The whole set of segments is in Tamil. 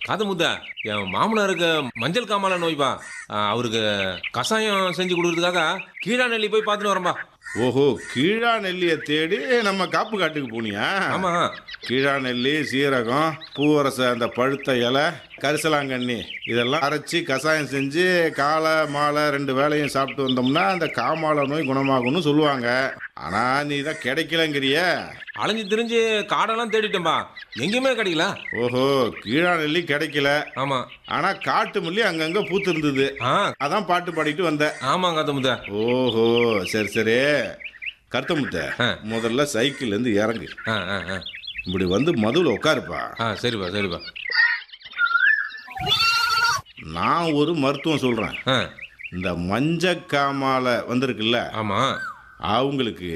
காது முத்தா என் மாமனாருக்கு மஞ்சள் காமால நோய்பா ஆ, அவருக்கு கஷாயம் செஞ்சு கொடுக்கறதுக்காக கீழா நெல்லி போய் பார்த்துட்டு வரேன்பா ஓஹோ கீழா நெல்லியை தேடி நம்ம காப்பு காட்டுக்கு போனியா ஆமா கீழா நெல்லி சீரகம் பூவரச அந்த பழுத்த இலை கரிசலாங்கண்ணி இதெல்லாம் அரைச்சி கஷாயம் செஞ்சு காலை மாலை ரெண்டு வேளையும் சாப்பிட்டு வந்தோம்னா அந்த காமால நோய் குணமாகும்னு சொல்லுவாங்க ஆனா நீ தான் கிடைக்கலங்கிறிய அலைஞ்சு திரிஞ்சு காடெல்லாம் தேடிட்டேன்பா எங்கேயுமே கிடைக்கல ஓஹோ கீழா நெல்லி கிடைக்கல ஆமா ஆனா காட்டு மல்லி அங்கங்க பூத்து இருந்தது ஆ அதான் பாட்டு பாடிட்டு வந்த ஆமா காது முத்தா ஓஹோ சரி சரி கருத்தமுத்த ஆ. முதல்ல சைக்கிள்ல இருந்து இறங்கு ஆ ஆ ஆ இப்படி வந்து மதுவில் உட்காருப்பா ஆ சரிப்பா சரிப்பா நான் ஒரு மருத்துவம் சொல்றேன் ஆ இந்த மஞ்சக்காமால வந்திருக்குல்ல ஆமா அவங்களுக்கு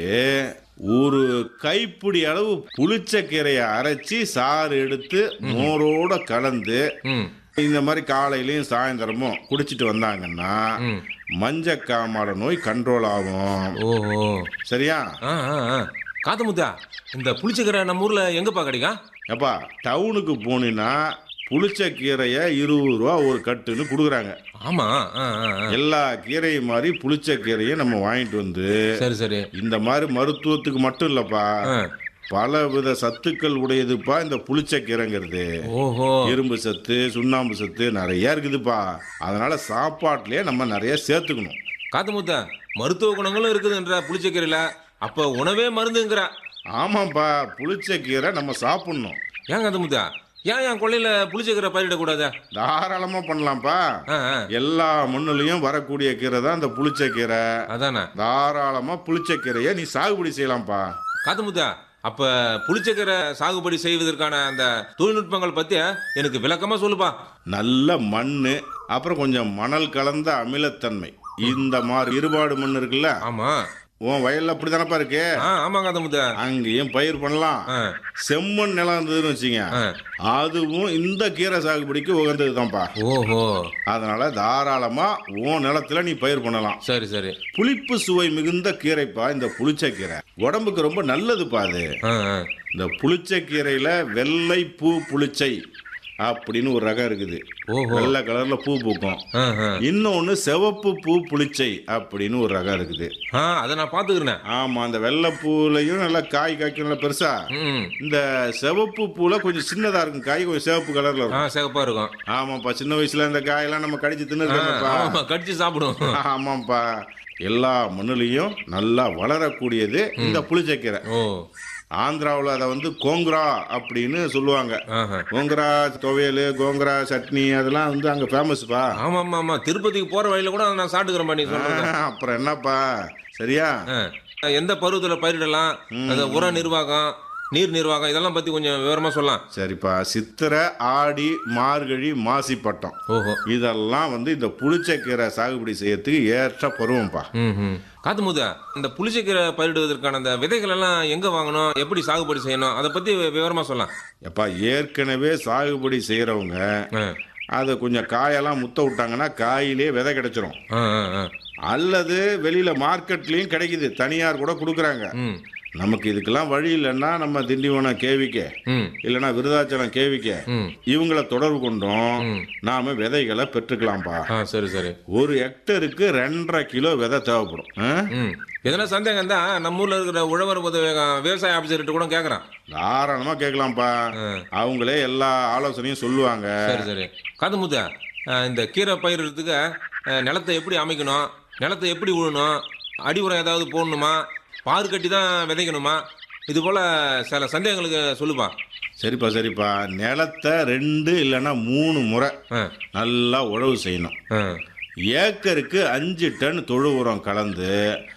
ஒரு கைப்பிடி அளவு புளிச்சக்கீரையை அரைச்சி சாறு எடுத்து மோரோட கலந்து ம் இந்த மாதிரி காலையிலயும் சாயந்தரமும் குடிச்சிட்டு வந்தாங்கன்னா ம் மஞ்சக்காமால நோய் கண்ட்ரோல் ஆகும் ஓஹோ சரியா ஆ ஆ ஆ காது முத்தா இந்த புளிச்சக்கீரை நம்ம ஊர்ல எங்கப்பா கிடைக்கும் எப்பா டவுனுக்கு போனீங்கன்னா புளிச்சக்கீரையை இருபது ரூபா ஒரு கட்டுன்னு கொடுக்குறாங்க ஆமா ஆ ஆ ஆ எல்லா கீரையும் மாதிரி புளிச்சக்கீரையை நம்ம வாங்கிட்டு வந்து சரி சரி இந்த மாதிரி மருத்துவத்துக்கு மட்டும் இல்லப்பா ஆ பல வித சத்துக்கள் உடையதுப்பா இந்த புளிச்சக்கீரைங்கிறது ஓஹோ இரும்பு சத்து சுண்ணாம்பு சத்து நிறைய இருக்குதுப்பா அதனால சாப்பாட்டுலயே நம்ம நிறைய சேர்த்துக்கணும் காத்து முத்தா மருத்துவ குணங்களும் இருக்குதுன்ற புளிச்சக்கீரையில அப்ப உணவே மருந்துங்கிற ஆமாப்பா புளிச்சக்கீரை நம்ம சாப்பிடணும் ஏன் காத்து முத்தா ஏன் என் கொள்ளையில புளிச்சக்கீரை பயிரிடக்கூடாது தாராளமா பண்ணலாம்ப்பா ஆ ஆ எல்லா மண்ணுலயும் வரக்கூடிய கீரை தான் இந்த புளிச்சக்கீரை அதானே தாராளமா புளிச்சக்கீரையை நீ சாகுபடி செய்யலாம்ப்பா காத்து முத்தா அப்ப புளிச்சக்கீரை சாகுபடி செய்வதற்கான அந்த தொழில்நுட்பங்கள் பத்தி எனக்கு விளக்கமா சொல்லுப்பா நல்ல மண் அப்புறம் கொஞ்சம் மணல் கலந்த அமிலத்தன்மை இந்த மாதிரி இருபாடு மண் இருக்குல்ல ஆமா உன் வயல்ல அப்படிதானப்பா இருக்கு ஆ ஆமா காத்து முத்தா அங்கேயும் பயிர் பண்ணலாம் ஆ செம்மண் நிலம் இருந்ததுன்னு வச்சுங்க ஆ. அதுவும் இந்த கீரை சாகுபடிக்கு உகந்தது தான்ப்பா ஓஹோ அதனால தாராளமா உன் நிலத்துல நீ பயிர் பண்ணலாம் சரி சரி புளிப்பு சுவை மிகுந்த கீரைப்பா இந்த புளிச்சக்கீரை உடம்புக்கு ரொம்ப நல்லதுப்பா அது ஆ ஆ இந்த புளிச்சக்கீரையில வெள்ளை பூ புளிச்சை அப்படின்னு ஒரு ரகம் இருக்குது ஓஹோ வெள்ளை கலர்ல பூ பூக்கும் ஆ ஆ இன்னொன்னு சிவப்பு பூ புளிச்சை அப்படின்னு ஒரு ரகம் இருக்குது ஆ அதை நான் பாத்துக்கிறேன் ஆமா அந்த வெள்ளை பூலையும் நல்லா காய் காய்க்கும் நல்லா பெருசா ம் இந்த சிவப்பு பூல கொஞ்சம் சின்னதா இருக்கும் காய் கொஞ்சம் சிவப்பு கலர்ல ஆ இருக்கும் சிகப்பா இருக்கும் ஆமாப்பா சின்ன வயசுல இந்த காயெல்லாம் நம்ம கடிச்சு ஆ, தின்னுருக்கோம்ப்பா ஆமா கடிச்சு சாப்பிடும் ஆமாப்பா எல்லா மண்ணுலையும் நல்லா வளரக்கூடியது இந்த புளிச்சக்கீரை ஓ ஆந்திராவில் அதை வந்து கோங்குரா அப்படின்னு சொல்லுவாங்க ஆஹா கோங்குரா துவையல் கோங்குரா சட்னி அதெல்லாம் வந்து அங்கே ஃபேமஸ்ப்பா ஆமா ஆமா ஆமா திருப்பதிக்கு போற வழியில கூட நான் சாப்பிட்டுக்கிறேன் நீ சொல்றது அப்புறம் என்னப்பா சரியா ஆ. எந்த பருவத்துல பயிரிடலாம் அந்த உர நிர்வாகம் நீர் நிர்வாகம் இதெல்லாம் பத்தி கொஞ்சம் விவரமா சொல்லலாம் சரிப்பா சித்திரை ஆடி மார்கழி மாசிப்பட்டம் ஓஹோ இதெல்லாம் வந்து இந்த புளிச்சக்கீரை சாகுபடி செய்யறதுக்கு ஏற்ற பருவம்ப்பா ம் ம் காத்து முத இந்த புளிச்சக்கீரை பயிரிடுவதற்கான அந்த விதைகள் எல்லாம் எங்க வாங்கணும் எப்படி சாகுபடி செய்யணும் அதை பத்தி விவரமா சொல்லலாம் எப்பா ஏற்கனவே சாகுபடி செய்கிறவங்க ஆ. அதை கொஞ்சம் காயெல்லாம் முத்த விட்டாங்கன்னா காயிலே விதை கிடைச்சிரும் ஆ, ஆ, ஆ. அல்லது வெளியில மார்க்கெட்லயும் கிடைக்குது தனியார் கூட கொடுக்குறாங்க ம் நமக்கு இதுக்கெல்லாம் வழி இல்லைன்னா நம்ம திண்டிவனம் கேவிக்க ம் இல்லைன்னா விருதாச்சலம் கேவிக்க ம் இவங்கள தொடர்பு கொண்டோம் ம். நாம விதைகளை பெற்றுக்கலாம்ப்பா ஆ சரி சரி ஒரு ஹெக்டருக்கு ரெண்டரை கிலோ விதை தேவைப்படும் ஆ? ம் எதனா சந்தேகம் தான் நம்ம ஊர்ல இருக்கிற உழவர் உதவி விவசாய ஆபீசர்கிட்ட கூட கேக்குறான் தாராளமா கேட்கலாம்ப்பா ஆ. அவங்களே எல்லா ஆலோசனையும் சொல்லுவாங்க சரி சரி காது முத்த இந்த கீரை பயிரிடுறதுக்கு அஹ், நிலத்தை எப்படி அமைக்கணும் நிலத்தை எப்படி உழணும் அடி உரம் ஏதாவது போடணுமா பாரு கட்டி தான் விதைக்கணுமா இது போல சில சந்தேகங்களுக்கு சொல்லுப்பா சரிப்பா சரிப்பா நிலத்தை ரெண்டு இல்லைன்னா மூணு முறை ஆ நல்லா உழவு செய்யணும் ஆ ஏக்கருக்கு அஞ்சு டன் தொழு உரம் கலந்து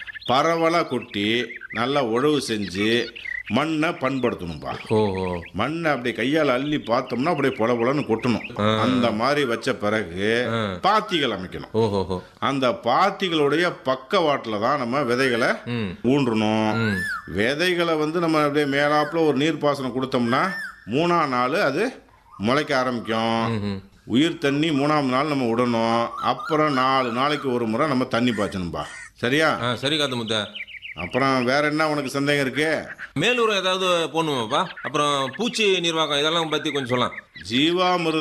பரவலாக கொட்டி நல்லா உழவு செஞ்சு மண்ணை பண்படுத்தணும்பா ஓஹோ மண்ணை அப்படியே கையால் அள்ளி பார்த்தோம்னா அப்படியே பொல பொலன்னு கொட்டணும் அந்த மாதிரி வச்ச பிறகு ஆ. பாத்திகள் அமைக்கணும் ஓஹோஹோ அந்த பாத்திகளுடைய பக்கவாட்டில் தான் நம்ம விதைகளை ம் ஊன்றணும் ம் விதைகளை வந்து நம்ம அப்படியே மேலாப்புல ஒரு நீர்ப்பாசனம் கொடுத்தோம்னா மூணாம் நாள் அது முளைக்க ஆரம்பிக்கும் ம் உயிர் தண்ணி மூணாம் நாள் நம்ம விடணும் அப்புறம் நாலு நாளைக்கு ஒரு முறை நம்ம தண்ணி பாய்ச்சணும்பா சரியா ஆ சரி காது முத்த அப்புறம் வேற என்ன உனக்கு சந்தேகம் இருக்கு மேலூரம் ஏதாவது போடணுமாப்பா அப்புறம் பூச்சி நிர்வாகம் இதெல்லாம் பத்தி கொஞ்சம் சொல்லலாம் ஜீவாமிருத